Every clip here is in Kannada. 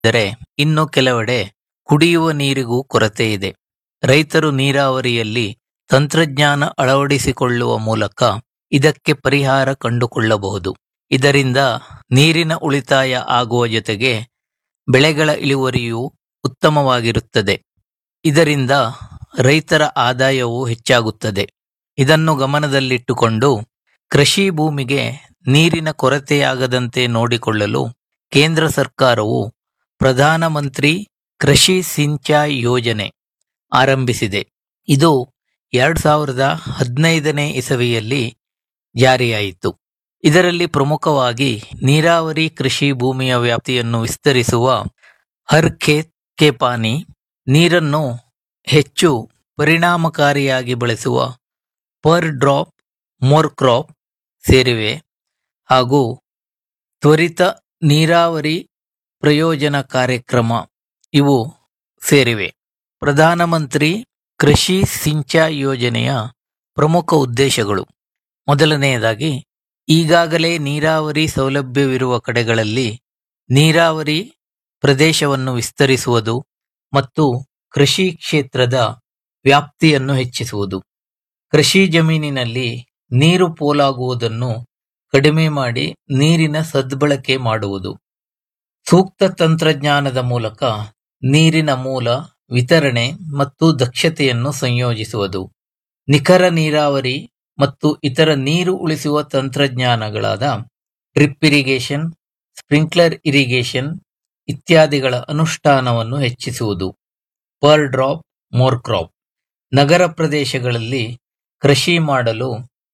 ಇದ್ದರೆ ಇನ್ನು ಕೆಲವೆಡೆ ಕುಡಿಯುವ ನೀರಿಗೂ ಕೊರತೆ ಇದೆ ರೈತರು ನೀರಾವರಿಯಲ್ಲಿ ತಂತ್ರಜ್ಞಾನ ಅಳವಡಿಸಿಕೊಳ್ಳುವ ಮೂಲಕ ಇದಕ್ಕೆ ಪರಿಹಾರ ಕಂಡುಕೊಳ್ಳಬಹುದು ಇದರಿಂದ ನೀರಿನ ಉಳಿತಾಯ ಆಗುವ ಜೊತೆಗೆ ಬೆಳೆಗಳ ಇಳುವರಿಯೂ ಉತ್ತಮವಾಗಿರುತ್ತದೆ ಇದರಿಂದ ರೈತರ ಆದಾಯವೂ ಹೆಚ್ಚಾಗುತ್ತದೆ ಇದನ್ನು ಗಮನದಲ್ಲಿಟ್ಟುಕೊಂಡು ಕೃಷಿ ಭೂಮಿಗೆ ನೀರಿನ ಕೊರತೆಯಾಗದಂತೆ ನೋಡಿಕೊಳ್ಳಲು ಕೇಂದ್ರ ಸರ್ಕಾರವು ಪ್ರಧಾನಮಂತ್ರಿ ಕೃಷಿ ಸಿಂಚಾಯಿ ಯೋಜನೆ ಆರಂಭಿಸಿದೆ ಇದು ಎರಡ್ ಸಾವಿರದ ಹದಿನೈದನೇ ಇಸವಿಯಲ್ಲಿ ಜಾರಿಯಾಯಿತು ಇದರಲ್ಲಿ ಪ್ರಮುಖವಾಗಿ ನೀರಾವರಿ ಕೃಷಿ ಭೂಮಿಯ ವ್ಯಾಪ್ತಿಯನ್ನು ವಿಸ್ತರಿಸುವ ಹರ್ ಖೇತ್ ಕೆ ಪಾನಿ ನೀರನ್ನು ಹೆಚ್ಚು ಪರಿಣಾಮಕಾರಿಯಾಗಿ ಬಳಸುವ ಪರ್ ಡ್ರಾಪ್ ಮೋರ್ ಕ್ರಾಪ್ ಸೇರಿವೆ ಹಾಗೂ ತ್ವರಿತ ನೀರಾವರಿ ಪ್ರಯೋಜನ ಕಾರ್ಯಕ್ರಮ ಇವು ಸೇರಿವೆ ಪ್ರಧಾನಮಂತ್ರಿ ಕೃಷಿ ಸಿಂಚಾಯಿ ಯೋಜನೆಯ ಪ್ರಮುಖ ಉದ್ದೇಶಗಳು ಮೊದಲನೆಯದಾಗಿ ಈಗಾಗಲೇ ನೀರಾವರಿ ಸೌಲಭ್ಯವಿರುವ ಕಡೆಗಳಲ್ಲಿ ನೀರಾವರಿ ಪ್ರದೇಶವನ್ನು ವಿಸ್ತರಿಸುವುದು ಮತ್ತು ಕೃಷಿ ಕ್ಷೇತ್ರದ ವ್ಯಾಪ್ತಿಯನ್ನು ಹೆಚ್ಚಿಸುವುದು ಕೃಷಿ ಜಮೀನಿನಲ್ಲಿ ನೀರು ಪೋಲಾಗುವುದನ್ನು ಕಡಿಮೆ ಮಾಡಿ ನೀರಿನ ಸದ್ಬಳಕೆ ಮಾಡುವುದು ಸೂಕ್ತ ತಂತ್ರಜ್ಞಾನದ ಮೂಲಕ ನೀರಿನ ಮೂಲ ವಿತರಣೆ ಮತ್ತು ದಕ್ಷತೆಯನ್ನು ಸಂಯೋಜಿಸುವುದು ನಿಖರ ನೀರಾವರಿ ಮತ್ತು ಇತರ ನೀರು ಉಳಿಸುವ ತಂತ್ರಜ್ಞಾನಗಳಾದ ಡ್ರಿಪ್ ಇರಿಗೇಷನ್ ಸ್ಪ್ರಿಂಕ್ಲರ್ ಇರಿಗೇಷನ್ ಇತ್ಯಾದಿಗಳ ಅನುಷ್ಠಾನವನ್ನು ಹೆಚ್ಚಿಸುವುದು ಪರ್ ಡ್ರಾಪ್ ಮೋರ್ ಕ್ರಾಪ್ ನಗರ ಪ್ರದೇಶಗಳಲ್ಲಿ ಕೃಷಿ ಮಾಡಲು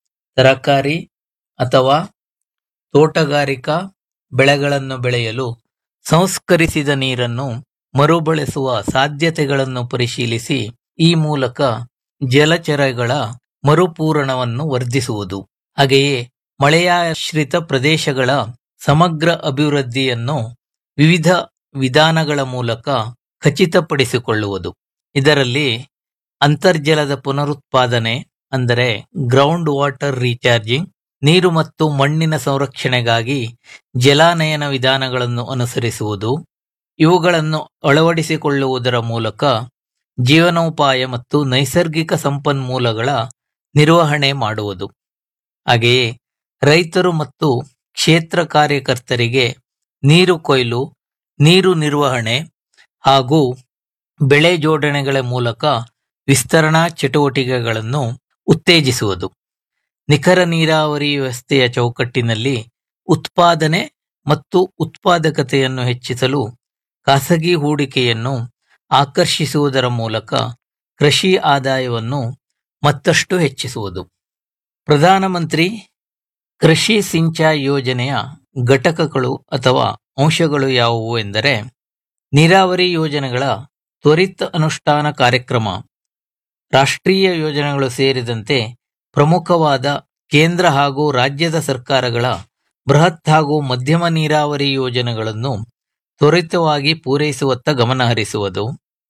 ತರಕಾರಿ ಅಥವಾ ತೋಟಗಾರಿಕಾ ಬೆಳೆಗಳನ್ನು ಬೆಳೆಯಲು ಸಂಸ್ಕರಿಸಿದ ನೀರನ್ನು ಮರುಬಳಸುವ ಸಾಧ್ಯತೆಗಳನ್ನು ಪರಿಶೀಲಿಸಿ ಈ ಮೂಲಕ ಜಲಚರಗಳ ಮರುಪೂರಣವನ್ನು ವರ್ಧಿಸುವುದು ಹಾಗೆಯೇ ಮಳೆಯಾಶ್ರಿತ ಪ್ರದೇಶಗಳ ಸಮಗ್ರ ಅಭಿವೃದ್ಧಿಯನ್ನು ವಿವಿಧ ವಿಧಾನಗಳ ಮೂಲಕ ಖಚಿತಪಡಿಸಿಕೊಳ್ಳುವುದು ಇದರಲ್ಲಿ ಅಂತರ್ಜಲದ ಪುನರುತ್ಪಾದನೆ ಅಂದರೆ ಗ್ರೌಂಡ್ ವಾಟರ್ ರೀಚಾರ್ಜಿಂಗ್ ನೀರು ಮತ್ತು ಮಣ್ಣಿನ ಸಂರಕ್ಷಣೆಗಾಗಿ ಜಲಾನಯನ ವಿಧಾನಗಳನ್ನು ಅನುಸರಿಸುವುದು ಇವುಗಳನ್ನು ಅಳವಡಿಸಿಕೊಳ್ಳುವುದರ ಮೂಲಕ ಜೀವನೋಪಾಯ ಮತ್ತು ನೈಸರ್ಗಿಕ ಸಂಪನ್ಮೂಲಗಳ ನಿರ್ವಹಣೆ ಮಾಡುವುದು ಹಾಗೆಯೇ ರೈತರು ಮತ್ತು ಕ್ಷೇತ್ರ ಕಾರ್ಯಕರ್ತರಿಗೆ ನೀರು ಕೊಯ್ಲು ನೀರು ನಿರ್ವಹಣೆ ಹಾಗೂ ಬೆಳೆ ಜೋಡಣೆಗಳ ಮೂಲಕ ವಿಸ್ತರಣಾ ಚಟುವಟಿಕೆಗಳನ್ನು ಉತ್ತೇಜಿಸುವುದು ನಿಖರ ನೀರಾವರಿ ವ್ಯವಸ್ಥೆಯ ಚೌಕಟ್ಟಿನಲ್ಲಿ ಉತ್ಪಾದನೆ ಮತ್ತು ಉತ್ಪಾದಕತೆಯನ್ನು ಹೆಚ್ಚಿಸಲು ಖಾಸಗಿ ಹೂಡಿಕೆಯನ್ನು ಆಕರ್ಷಿಸುವುದರ ಮೂಲಕ ಕೃಷಿ ಆದಾಯವನ್ನು ಮತ್ತಷ್ಟು ಹೆಚ್ಚಿಸುವುದು ಪ್ರಧಾನಮಂತ್ರಿ ಕೃಷಿ ಸಿಂಚಾಯಿ ಯೋಜನೆಯ ಘಟಕಗಳು ಅಥವಾ ಅಂಶಗಳು ಯಾವುವು ಎಂದರೆ ನೀರಾವರಿ ಯೋಜನೆಗಳ ತ್ವರಿತ ಅನುಷ್ಠಾನ ಕಾರ್ಯಕ್ರಮ ರಾಷ್ಟ್ರೀಯ ಯೋಜನೆಗಳು ಸೇರಿದಂತೆ ಪ್ರಮುಖವಾದ ಕೇಂದ್ರ ಹಾಗೂ ರಾಜ್ಯದ ಸರ್ಕಾರಗಳ ಬೃಹತ್ ಹಾಗೂ ಮಧ್ಯಮ ನೀರಾವರಿ ಯೋಜನೆಗಳನ್ನು ತ್ವರಿತವಾಗಿ ಪೂರೈಸುವತ್ತ ಗಮನಹರಿಸುವುದು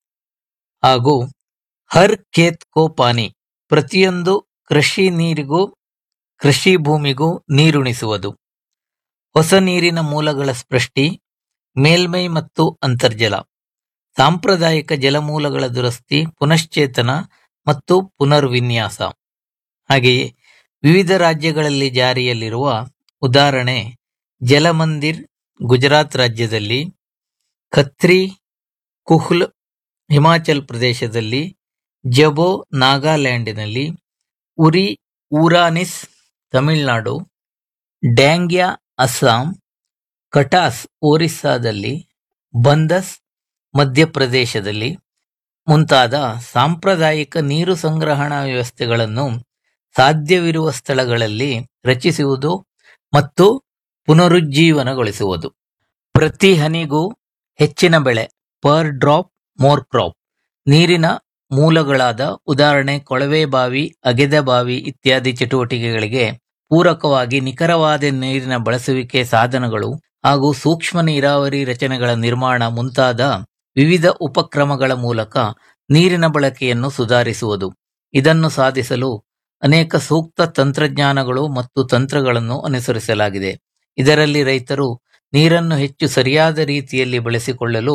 ಹಾಗೂ ಹರ್ ಖೇತ್ ಕೋ ಪಾನಿ ಪ್ರತಿಯೊಂದು ಕೃಷಿ ನೀರಿಗೂ ಕೃಷಿ ಭೂಮಿಗೂ ನೀರುಣಿಸುವುದು ಹೊಸ ನೀರಿನ ಮೂಲಗಳ ಸೃಷ್ಟಿ ಮೇಲ್ಮೈ ಮತ್ತು ಅಂತರ್ಜಲ ಸಾಂಪ್ರದಾಯಿಕ ಜಲಮೂಲಗಳ ದುರಸ್ತಿ ಪುನಶ್ಚೇತನ ಮತ್ತು ಪುನರ್ವಿನ್ಯಾಸ ಹಾಗೆಯೇ ವಿವಿಧ ರಾಜ್ಯಗಳಲ್ಲಿ ಜಾರಿಯಲ್ಲಿರುವ ಉದಾಹರಣೆ ಜಲಮಂದಿರ್ ಗುಜರಾತ್ ರಾಜ್ಯದಲ್ಲಿ ಖತ್ರಿ ಕುಹ್ಲ್ ಹಿಮಾಚಲ್ ಪ್ರದೇಶದಲ್ಲಿ ಜಬೋ ನಾಗಾಲ್ಯಾಂಡಿನಲ್ಲಿ ಉರಿ ಊರಾನಿಸ್ ತಮಿಳುನಾಡು ಡ್ಯಾಂಗ್ಯಾ ಅಸ್ಸಾಂ ಕಟಾಸ್ ಒರಿಸ್ಸಾದಲ್ಲಿ ಬಂದಸ್ ಮಧ್ಯಪ್ರದೇಶದಲ್ಲಿ ಮುಂತಾದ ಸಾಂಪ್ರದಾಯಿಕ ನೀರು ಸಂಗ್ರಹಣಾ ವ್ಯವಸ್ಥೆಗಳನ್ನು ಸಾಧ್ಯವಿರುವ ಸ್ಥಳಗಳಲ್ಲಿ ರಚಿಸುವುದು ಮತ್ತು ಪುನರುಜ್ಜೀವನಗೊಳಿಸುವುದು ಪ್ರತಿ ಹನಿಗೂ ಹೆಚ್ಚಿನ ಬೆಳೆ ಪರ್ ಡ್ರಾಪ್ ಮೋರ್ ಕ್ರಾಪ್ ನೀರಿನ ಮೂಲಗಳಾದ ಉದಾಹರಣೆ ಕೊಳವೆ ಬಾವಿ ಅಗೆದ ಬಾವಿ ಇತ್ಯಾದಿ ಚಟುವಟಿಕೆಗಳಿಗೆ ಪೂರಕವಾಗಿ ನಿಖರವಾದ ನೀರಿನ ಬಳಸುವಿಕೆ ಸಾಧನಗಳು ಹಾಗೂ ಸೂಕ್ಷ್ಮ ನೀರಾವರಿ ರಚನೆಗಳ ನಿರ್ಮಾಣ ಮುಂತಾದ ವಿವಿಧ ಉಪಕ್ರಮಗಳ ಮೂಲಕ ನೀರಿನ ಬಳಕೆಯನ್ನು ಸುಧಾರಿಸುವುದು ಇದನ್ನು ಸಾಧಿಸಲು ಅನೇಕ ಸೂಕ್ತ ತಂತ್ರಜ್ಞಾನಗಳು ಮತ್ತು ತಂತ್ರಗಳನ್ನು ಅನುಸರಿಸಲಾಗಿದೆ ಇದರಲ್ಲಿ ರೈತರು ನೀರನ್ನು ಹೆಚ್ಚು ಸರಿಯಾದ ರೀತಿಯಲ್ಲಿ ಬಳಸಿಕೊಳ್ಳಲು